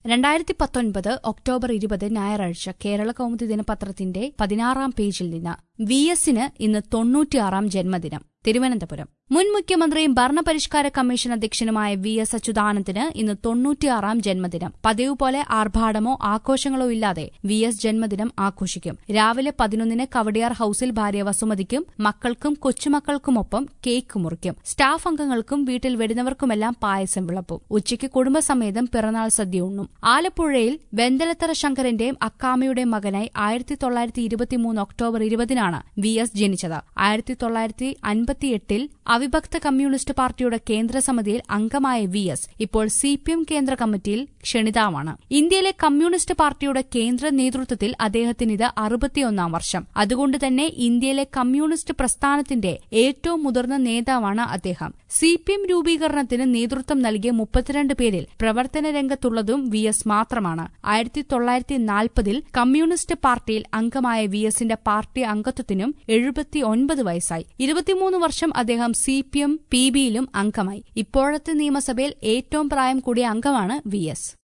രണ്ടായിരത്തി പത്തൊൻപത് ഒക്ടോബർ ഇരുപത് ഞായറാഴ്ച കേരള കൗമുദി ദിനപത്രത്തിന്റെ പതിനാറാം പേജിൽ നിന്ന് വി എസിന് ഇന്ന് തൊണ്ണൂറ്റിയാറാം ജന്മദിനം തിരുവനന്തപുരം മുൻ മുഖ്യമന്ത്രിയും ഭരണപരിഷ്കാര കമ്മീഷൻ അധ്യക്ഷനുമായ വി എസ് അച്യുതാനന്ദന് ഇന്ന് തൊണ്ണൂറ്റിയാറാം ജന്മദിനം പതിവ് പോലെ ആർഭാടമോ ആഘോഷങ്ങളോ ഇല്ലാതെ വി എസ് ജന്മദിനം ആഘോഷിക്കും രാവിലെ പതിനൊന്നിന് കവടിയാർ ഹൌസിൽ ഭാര്യ വസുമതിക്കും മക്കൾക്കും കൊച്ചുമക്കൾക്കുമൊപ്പം കേക്ക് മുറിക്കും സ്റ്റാഫ് അംഗങ്ങൾക്കും വീട്ടിൽ വരുന്നവർക്കുമെല്ലാം പായസം വിളപ്പും ഉച്ചയ്ക്ക് കുടുംബസമേതം പിറന്നാൾ സദ്യ ഉണ്ണും ആലപ്പുഴയിൽ വെന്തലത്തറ ശങ്കരന്റെയും അക്കാമയുടെയും മകനായി ആയിരത്തി തൊള്ളായിരത്തി ഇരുപത്തിമൂന്ന് ഒക്ടോബർ ഇരുപതിനാണ് വി എസ് ജനിച്ചത് ആയിരത്തി തൊള്ളായിരത്തി അൻപത്തിയെട്ടിൽ അവിഭക്ത കമ്മ്യൂണിസ്റ്റ് പാർട്ടിയുടെ കേന്ദ്രസമിതിയിൽ അംഗമായ വി എസ് ഇപ്പോൾ സി പി എം കേന്ദ്ര കമ്മിറ്റിയിൽ ക്ഷണിതാവാണ് ഇന്ത്യയിലെ കമ്മ്യൂണിസ്റ്റ് പാർട്ടിയുടെ കേന്ദ്ര നേതൃത്വത്തിൽ അദ്ദേഹത്തിന് ഇത് അറുപത്തിയൊന്നാം വർഷം അതുകൊണ്ട് തന്നെ ഇന്ത്യയിലെ കമ്മ്യൂണിസ്റ്റ് പ്രസ്ഥാനത്തിന്റെ ഏറ്റവും മുതിർന്ന നേതാവാണ് അദ്ദേഹം സി പി എം രൂപീകരണത്തിന് നേതൃത്വം നൽകിയ മുപ്പത്തിരണ്ട് പേരിൽ പ്രവർത്തന രംഗത്തുള്ളതും വി എസ് മാത്രമാണ് ആയിരത്തി തൊള്ളായിരത്തി നാൽപ്പതിൽ കമ്മ്യൂണിസ്റ്റ് പാർട്ടിയിൽ അംഗമായ വി എസിന്റെ പാർട്ടി അംഗത്വത്തിനും എഴുപത്തിയൊൻപത് വയസ്സായി ഇരുപത്തിമൂന്ന് വർഷം അദ്ദേഹം സി പി എം പി ബിയിലും അംഗമായി ഇപ്പോഴത്തെ നിയമസഭയിൽ ഏറ്റവും പ്രായം കൂടിയ അംഗമാണ് വി എസ്